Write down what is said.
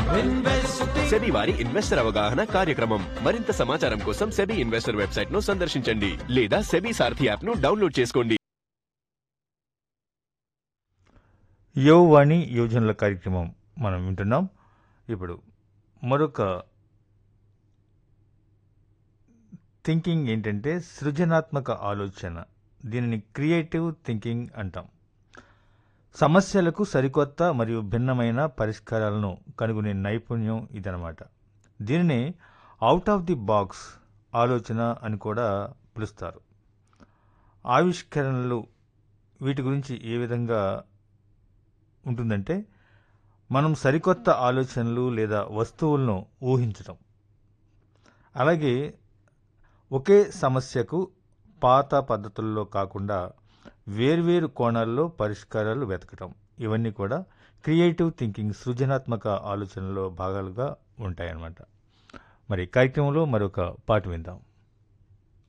SEBI వారి investor అవగాహన కార్యక్రమం మరింత సమాచారం కోసం సెబీ ఇన్వెస్టర్ వెబ్సైట్ ను సందర్శించండి లేదా సెబీ సారథి యాప్ ను డౌన్లోడ్ చేసుకోండి యువవాణి యువజనుల కార్యక్రమం మనం వింటున్నాం ఇప్పుడు మరొక థింకింగ్ ఏంటంటే సృజనాత్మక ఆలోచన దీనిని క్రియేటివ్ థింకింగ్ అంటాం సమస్యలకు సరికొత్త మరియు భిన్నమైన పరిష్కారాలను కనుగొనే నైపుణ్యం ఇదనమాట దీనిని అవుట్ ఆఫ్ ది బాక్స్ ఆలోచన అని కూడా పిలుస్తారు ఆవిష్కరణలు వీటి గురించి ఏ విధంగా ఉంటుందంటే మనం సరికొత్త ఆలోచనలు లేదా వస్తువులను ఊహించటం అలాగే ఒకే సమస్యకు పాత పద్ధతుల్లో కాకుండా వేర్వేరు కోణాల్లో పరిష్కారాలు వెతకటం ఇవన్నీ కూడా క్రియేటివ్ థింకింగ్ సృజనాత్మక ఆలోచనలో భాగాలుగా ఉంటాయన్నమాట మరి కార్యక్రమంలో మరొక పాట విందాం